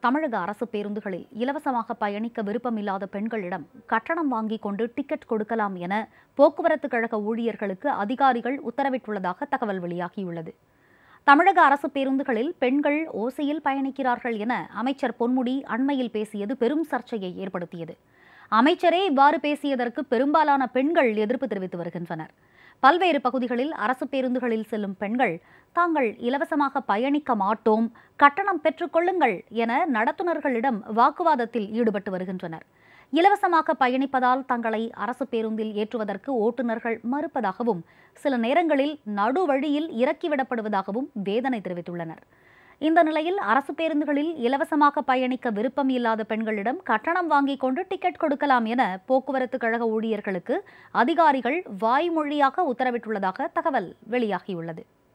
தமிழக அரசு பேருந்துகளில் இலவசமாக பயணிக்க விருப்பமில்லாத பெண்களிடம் கட்டணம் வாங்கிக் கொண்டு டிக்கெட் கொடுக்கலாம் என போக்குவரத்து கழக ஊழியர்களுக்கு அதிகாரிகள் உத்தரவிட்டுள்ளதாக தகவல் வெளியாகியுள்ளது தமிழக அரசு பேருந்துகளில் பெண்கள் ஓசையில் பயணிக்கிறார்கள் என அமைச்சர் பொன்முடி அண்மையில் பேசியது பெரும் சர்ச்சையை ஏற்படுத்தியது அமைச்சரே இவ்வாறு பேசியதற்கு பெரும்பாலான பெண்கள் எதிர்ப்பு தெரிவித்து வருகின்றனர் பல்வேறு பகுதிகளில் அரசு பேருந்துகளில் செல்லும் பெண்கள் தாங்கள் இலவசமாக பயணிக்க மாட்டோம் கட்டணம் பெற்றுக்கொள்ளுங்கள் என நடத்துனர்களிடம் வாக்குவாதத்தில் ஈடுபட்டு வருகின்றனர் இலவசமாக பயணிப்பதால் தங்களை அரசு பேருந்தில் ஏற்றுவதற்கு ஓட்டுநர்கள் மறுப்பதாகவும் சில நேரங்களில் நடுவழியில் இறக்கிவிடப்படுவதாகவும் வேதனை தெரிவித்துள்ளனர் இந்த நிலையில் அரசு பேருந்துகளில் இலவசமாக பயணிக்க விருப்பம் இல்லாத பெண்களிடம் கட்டணம் வாங்கிக் கொண்டு டிக்கெட் கொடுக்கலாம் என போக்குவரத்து கழக ஊழியர்களுக்கு அதிகாரிகள் வாய்மொழியாக உத்தரவிட்டுள்ளதாக தகவல் வெளியாகியுள்ளது